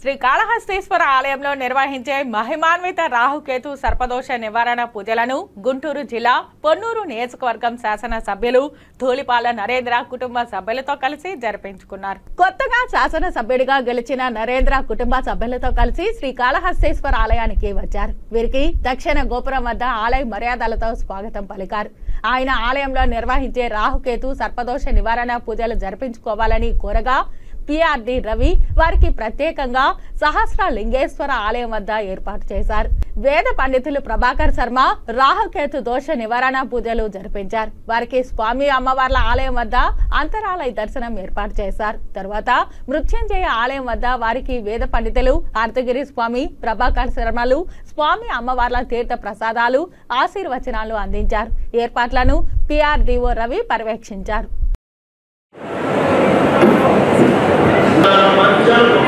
శ్రీ కాళహస్తీశ్వర ఆలయంలో నిర్వహించే మహిమాన్విత రాహుకేతు సర్పదోష నివారణ పూజలను గుంటూరు జిల్లా పొన్నూరు నియోజకవర్గం శాసన సభ్యులు ధూళిపాల నరేంద్ర కుటుంబ సభ్యులతో కలిసి జరిపించుకున్నారు కొత్తగా శాసన సభ్యుడిగా గెలిచిన నరేంద్ర కుటుంబ సభ్యులతో కలిసి శ్రీ కాళహస్తీశ్వర ఆలయానికి వచ్చారు వీరికి దక్షిణ గోపురం వద్ద ఆలయ మర్యాదలతో స్వాగతం పలికారు ఆయన ఆలయంలో నిర్వహించే రాహుకేతు సర్పదోష నివారణ పూజలు జరిపించుకోవాలని కోరగా పిఆర్డి రవి వారికి ప్రత్యేకంగా సహస్ర లింగేశ్వర ఆలయం వద్ద ఏర్పాటు చేశారు వేద పండితులు ప్రభాకర్ శర్మ రాహుకేతు దోష నివారణ పూజలు జరిపించారు వారికి స్వామి అమ్మవార్ల ఆలయం వద్ద అంతరాలయ దర్శనం ఏర్పాటు చేశారు తర్వాత మృత్యుంజయ ఆలయం వద్ద వారికి వేద పండితులు అర్ధగిరి స్వామి ప్రభాకర్ శర్మలు స్వామి అమ్మవార్ల తీర్థ ప్రసాదాలు ఆశీర్వచనాలు అందించారు ఏర్పాట్లను పిఆర్డిఓ రవి పర్యవేక్షించారు మంచం